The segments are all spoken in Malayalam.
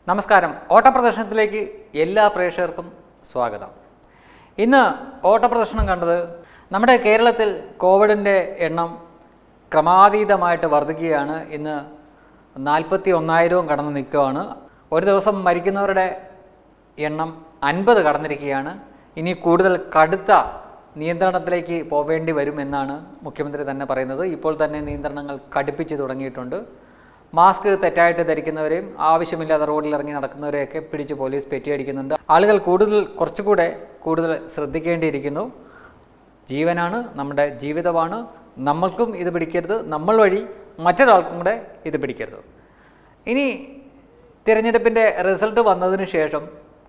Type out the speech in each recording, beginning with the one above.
നമസ്കാരം ഓട്ടപ്രദർശനത്തിലേക്ക് എല്ലാ പ്രേക്ഷകർക്കും സ്വാഗതം ഇന്ന് ഓട്ടപ്രദർശനം കണ്ടത് നമ്മുടെ കേരളത്തിൽ കോവിഡിൻ്റെ എണ്ണം ക്രമാതീതമായിട്ട് വർദ്ധിക്കുകയാണ് ഇന്ന് നാൽപ്പത്തി ഒന്നായിരവും കടന്ന് നിൽക്കുകയാണ് ഒരു ദിവസം മരിക്കുന്നവരുടെ എണ്ണം അൻപത് കടന്നിരിക്കുകയാണ് ഇനി കൂടുതൽ കടുത്ത നിയന്ത്രണത്തിലേക്ക് പോവേണ്ടി വരുമെന്നാണ് മുഖ്യമന്ത്രി തന്നെ പറയുന്നത് ഇപ്പോൾ തന്നെ നിയന്ത്രണങ്ങൾ കടുപ്പിച്ച് തുടങ്ങിയിട്ടുണ്ട് മാസ്ക് തെറ്റായിട്ട് ധരിക്കുന്നവരെയും ആവശ്യമില്ലാതെ റോഡിൽ ഇറങ്ങി നടക്കുന്നവരെയൊക്കെ പിടിച്ച് പോലീസ് പെറ്റിയടിക്കുന്നുണ്ട് ആളുകൾ കൂടുതൽ കുറച്ചുകൂടെ കൂടുതൽ ശ്രദ്ധിക്കേണ്ടിയിരിക്കുന്നു ജീവനാണ് നമ്മുടെ ജീവിതമാണ് നമ്മൾക്കും ഇത് പിടിക്കരുത് നമ്മൾ വഴി മറ്റൊരാൾക്കും കൂടെ ഇത് പിടിക്കരുത് ഇനി തിരഞ്ഞെടുപ്പിൻ്റെ റിസൾട്ട് വന്നതിന് ശേഷം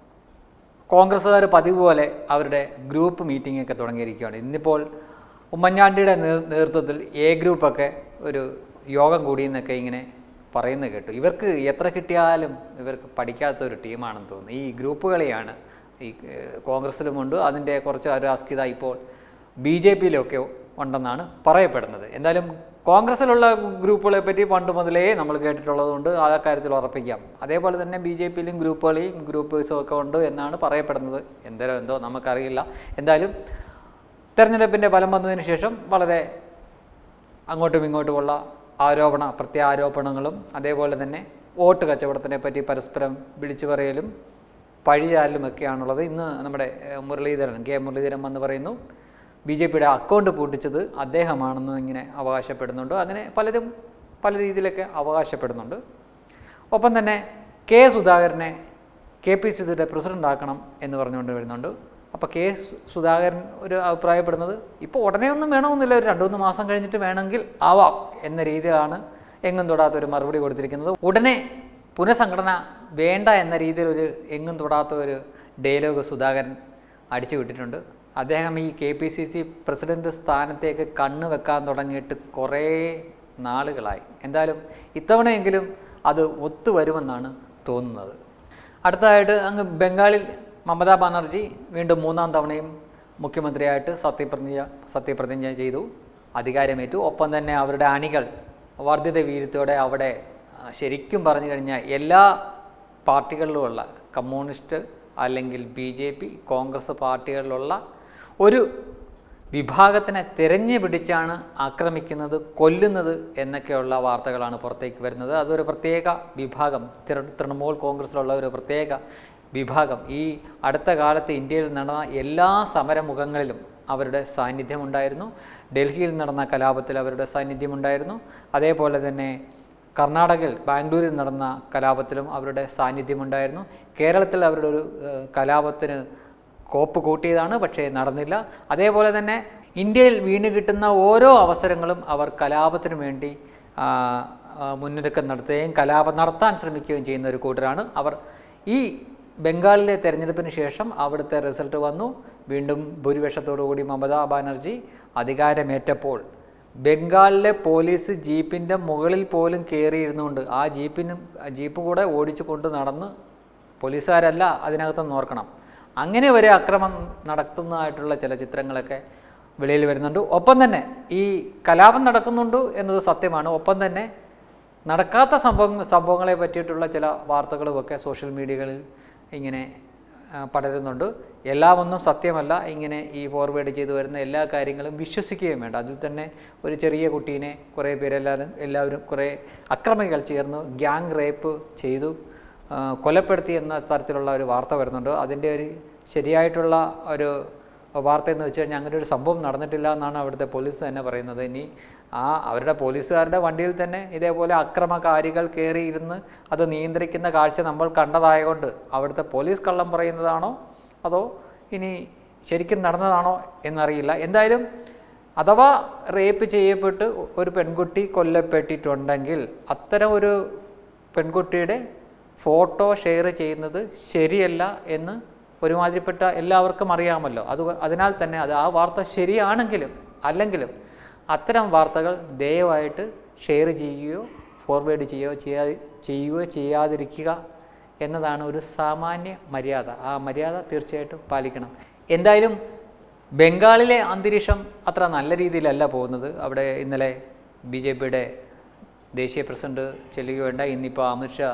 കോൺഗ്രസ്സുകാർ പതിവ് പോലെ അവരുടെ ഗ്രൂപ്പ് മീറ്റിംഗ് ഒക്കെ തുടങ്ങിയിരിക്കുകയാണ് ഇന്നിപ്പോൾ ഉമ്മൻചാണ്ടിയുടെ നേർ- നേതൃത്വത്തിൽ എ ഗ്രൂപ്പൊക്കെ ഒരു യോഗം കൂടിയെന്നൊക്കെ ഇങ്ങനെ പറയുന്നത് കേട്ടു ഇവർക്ക് എത്ര കിട്ടിയാലും ഇവർക്ക് പഠിക്കാത്ത ഒരു ടീമാണെന്ന് തോന്നുന്നു ഈ ഗ്രൂപ്പ് കളിയാണ് ഈ ഏഹ്, കോൺഗ്രസ്സിലുമുണ്ട് അതിൻ്റെ കുറച്ച് ഒരു അസ്കിത ഇപ്പോൾ ബി ജെ പിയിലൊക്കെ ഉണ്ടെന്നാണ് പറയപ്പെടുന്നത് എന്തായാലും കോൺഗ്രസ്സിലുള്ള ഗ്രൂപ്പുകളെ പറ്റി പണ്ട് മുതലേ നമ്മൾ കേട്ടിട്ടുള്ളതുകൊണ്ട് ആ കാര്യത്തിൽ ഉറപ്പിക്കാം അതേപോലെ തന്നെ ബി ജെ പിയിലും ഗ്രൂപ്പുകളെയും ഗ്രൂപ്പേഴ്സും ഒക്കെ ഉണ്ട് എന്നാണ് പറയപ്പെടുന്നത് എന്തോ എന്തോ നമുക്കറിയില്ല എന്തായാലും തെരഞ്ഞെടുപ്പിൻ്റെ ഫലം വന്നതിന് ശേഷം വളരെ അങ്ങോട്ടും ഇങ്ങോട്ടുമുള്ള ആരോപണ പ്രത്യാരോപണങ്ങളും അതേപോലെ തന്നെ വോട്ട് കച്ചവടത്തിനെ പറ്റി പരസ്പരം വിളിച്ചു പറയലും പഴിചാരലും ഒക്കെയാണുള്ളത് ഇന്ന് നമ്മുടെ ഏഹ്, മുരളീധരൻ കെ മുരളീധരൻ വന്ന് പറയുന്നു ബി ജെ പിയുടെ അക്കൗണ്ട് പൂട്ടിച്ചത് അദ്ദേഹമാണെന്നും ഇങ്ങനെ അവകാശപ്പെടുന്നുണ്ട് അങ്ങനെ പലരും പല രീതിയിലൊക്കെ അവകാശപ്പെടുന്നുണ്ട് ഒപ്പം തന്നെ കെ സുധാകരനെ കെ പി സി സിയുടെ പ്രസിഡൻ്റ് ആക്കണം എന്ന് പറഞ്ഞുകൊണ്ട് വരുന്നുണ്ട് അപ്പോൾ കെ സു- സുധാകരൻ ഒരു അഭിപ്രായപ്പെടുന്നത് ഇപ്പോൾ ഉടനെ ഒന്നും വേണമെന്നില്ല ഒരു രണ്ട് മൂന്ന് മാസം കഴിഞ്ഞിട്ട് വേണമെങ്കിൽ ആവാം എന്ന രീതിയിലാണ് എങ്ങും തൊടാത്ത ഒരു മറുപടി കൊടുത്തിരിക്കുന്നത് ഉടനെ പുനഃസംഘടന വേണ്ട എന്ന രീതിയിൽ ഒരു എങ്ങും തൊടാത്ത ഒരു ഡയലോഗ് സുധാകരൻ അടിച്ചു വിട്ടിട്ടുണ്ട് അദ്ദേഹം ഈ K P C C president സ്ഥാനത്തേക്ക് കണ്ണ് വെക്കാൻ തുടങ്ങിയിട്ട് കുറേ നാളുകളായി എന്തായാലും ഇത്തവണയെങ്കിലും അത് ഒത്തുവരുമെന്നാണ് തോന്നുന്നത് അടുത്തതായിട്ട് അങ്ങ് ബംഗാളിൽ മമതാ ബാനർജി വീണ്ടും മൂന്നാം തവണയും മുഖ്യമന്ത്രിയായിട്ട് സത്യപ്രതിജ്ഞ സത്യപ്രതിജ്ഞ ചെയ്തു അധികാരമേറ്റു ഒപ്പം തന്നെ അവരുടെ അണികൾ വർദ്ധിത വീര്യത്തോടെ അവിടെ ആ, ശരിക്കും പറഞ്ഞു കഴിഞ്ഞാൽ എല്ലാ പാർട്ടികളിലുമുള്ള കമ്മ്യൂണിസ്റ്റ് അല്ലെങ്കിൽ ബി ജെ പി കോൺഗ്രസ് പാർട്ടികളിലുള്ള ഒരു വിഭാഗത്തിനെ തിരഞ്ഞു പിടിച്ചാണ് ആക്രമിക്കുന്നത് കൊല്ലുന്നത് എന്നൊക്കെയുള്ള വാർത്തകളാണ് പുറത്തേക്ക് വരുന്നത് അതൊരു പ്രത്യേക വിഭാഗം തൃ- തൃണമൂൽ കോൺഗ്രസ്സിലുള്ള ഒരു പ്രത്യേക വിഭാഗം ഈ അടുത്ത കാലത്ത് ഇന്ത്യയിൽ നടന്ന എല്ലാ സമരമുഖങ്ങളിലും അവരുടെ സാന്നിധ്യമുണ്ടായിരുന്നു ഡൽഹിയിൽ നടന്ന കലാപത്തിൽ അവരുടെ സാന്നിധ്യമുണ്ടായിരുന്നു അതേപോലെ തന്നെ കർണാടകയിൽ ബാംഗ്ലൂരിൽ നടന്ന കലാപത്തിലും അവരുടെ സാന്നിധ്യമുണ്ടായിരുന്നു കേരളത്തിൽ അവരുടെ ഒരു ഏഹ്, കലാപത്തിന് കോപ്പ് കൂട്ടിയതാണ് പക്ഷേ നടന്നില്ല അതേപോലെ തന്നെ ഇന്ത്യയിൽ വീണ് കിട്ടുന്ന ഓരോ അവസരങ്ങളും അവർ കലാപത്തിന് വേണ്ടി ആ, ആ, മുന്നൊരുക്കം നടത്തുകയും കലാപം നടത്താൻ ശ്രമിക്കുകയും ചെയ്യുന്ന ഒരു കൂട്ടരാണ് അവർ ഈ ബംഗാളിലെ തെരഞ്ഞെടുപ്പിന് ശേഷം അവിടുത്തെ റിസൾട്ട് വന്നു വീണ്ടും ഭൂരിപക്ഷത്തോടു കൂടി മമതാ ബാനർജി അധികാരമേറ്റപ്പോൾ ബംഗാളിലെ പോലീസ് ജീപ്പിൻ്റെ മുകളിൽ പോലും കയറിയിരുന്നുകൊണ്ട് ആ ജീപ്പിനും ആ ജീപ്പ് കൂടെ ഓടിച്ചു കൊണ്ട് നടന്ന് പോലീസുകാരല്ല അതിനകത്ത് ഓർക്കണം അങ്ങനെ വരെ അക്രമം നടത്തുന്നതായിട്ടുള്ള ചില ചിത്രങ്ങളൊക്കെ വെളിയിൽ വരുന്നുണ്ട് ഒപ്പം തന്നെ ഈ കലാപം നടക്കുന്നുണ്ട് എന്നത് സത്യമാണ് ഒപ്പം തന്നെ നടക്കാത്ത സംഭവ സംഭവങ്ങളെ പറ്റിയിട്ടുള്ള ചില വാർത്തകളുമൊക്കെ സോഷ്യൽ മീഡിയകളിൽ ഇങ്ങനെ ആ, പടരുന്നുണ്ട് എല്ലാം ഒന്നും സത്യമല്ല ഇങ്ങനെ ഈ ഫോർവേഡ് ചെയ്തു വരുന്ന എല്ലാ കാര്യങ്ങളും വിശ്വസിക്കുകയും വേണ്ട അതിൽ തന്നെ ഒരു ചെറിയ കുട്ടീനെ കുറേ പേരെല്ലാവരും എല്ലാവരും കുറേ അക്രമികൾ ചേർന്ന് ഗ്യാങ് റേപ്പ് ചെയ്തു ആ, കൊലപ്പെടുത്തി എന്ന തരത്തിലുള്ള ഒരു വാർത്ത വരുന്നുണ്ട് അതിൻ്റെ ഒരു ശരിയായിട്ടുള്ള ഒരു വാർത്ത എന്ന് വെച്ച് കഴിഞ്ഞാൽ അങ്ങനെ ഒരു സംഭവം നടന്നിട്ടില്ല എന്നാണ് അവിടുത്തെ പോലീസ് തന്നെ പറയുന്നത് ഇനി ആ അവരുടെ പോലീസുകാരുടെ വണ്ടിയിൽ തന്നെ ഇതേപോലെ അക്രമകാരികൾ കയറിയിരുന്ന് അത് നിയന്ത്രിക്കുന്ന കാഴ്ച നമ്മൾ കണ്ടതായതുകൊണ്ട് അവിടുത്തെ പോലീസ് കള്ളം പറയുന്നതാണോ അതോ ഇനി ശരിക്കും നടന്നതാണോ എന്നറിയില്ല എന്തായാലും അഥവാ റേപ്പ് ചെയ്യപ്പെട്ട് ഒരു പെൺകുട്ടി കൊല്ലപ്പെട്ടിട്ടുണ്ടെങ്കിൽ അത്തരം ഒരു പെൺകുട്ടിയുടെ ഫോട്ടോ ഷെയർ ചെയ്യുന്നത് ശരിയല്ല എന്ന് ഒരുമാതിരിപ്പെട്ട എല്ലാവർക്കും അറിയാമല്ലോ അത് അതിനാൽ തന്നെ അത് ആ വാർത്ത ശരിയാണെങ്കിലും അല്ലെങ്കിലും അത്തരം വാർത്തകൾ ദയവായിട്ട് ഷെയർ ചെയ്യുകയോ ഫോർവേഡ് ചെയ്യുകയോ ചെയ്യാ ചെയ്യുകയോ ചെയ്യാതിരിക്കുക എന്നതാണ് ഒരു സാമാന്യ മര്യാദ ആ മര്യാദ തീർച്ചയായിട്ടും പാലിക്കണം എന്തായാലും ബംഗാളിലെ അന്തരീക്ഷം അത്ര നല്ല രീതിയിലല്ല പോകുന്നത് അവിടെ ഇന്നലെ ബി ജെ പിയുടെ ദേശീയ പ്രസിഡന്റ് ചെല്ലുകയുണ്ടായി ഇന്നിപ്പോൾ അമിത്ഷാ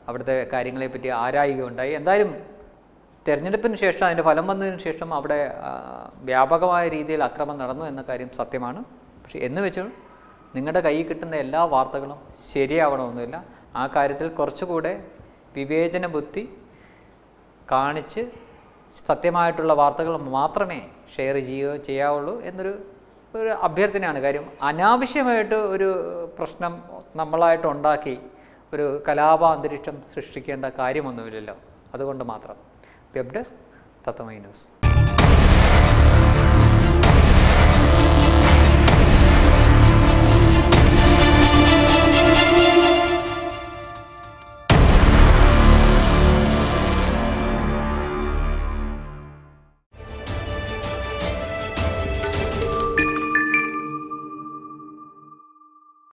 അവിടുത്തെ കാര്യങ്ങളെപ്പറ്റി ആരായുകയുണ്ടായി എന്തായാലും തെരഞ്ഞെടുപ്പിന് ശേഷം അതിൻ്റെ ഫലം വന്നതിന് ശേഷം അവിടെ ആ, വ്യാപകമായ രീതിയിൽ അക്രമം നടന്നു എന്ന കാര്യം സത്യമാണ് പക്ഷേ എന്ന് വെച്ചു നിങ്ങളുടെ കയ്യിൽ കിട്ടുന്ന എല്ലാ വാർത്തകളും ശരിയാവണമെന്നില്ല ആ കാര്യത്തിൽ കുറച്ചുകൂടെ വിവേചന ബുദ്ധി കാണിച്ച് സത്യമായിട്ടുള്ള വാർത്തകൾ മാത്രമേ ഷെയർ ചെയ്യുകയോ ചെയ്യാവുള്ളൂ എന്നൊരു ഒരു അഭ്യർത്ഥനയാണ് കാര്യം അനാവശ്യമായിട്ട് ഒരു പ്രശ്നം നമ്മളായിട്ട് ഉണ്ടാക്കി ഒരു കലാപ അന്തരീക്ഷം സൃഷ്ടിക്കേണ്ട കാര്യമൊന്നുമില്ലല്ലോ അതുകൊണ്ട് മാത്രം വെബ് ഡെസ്ക് തത്തമൈ ന്യൂസ്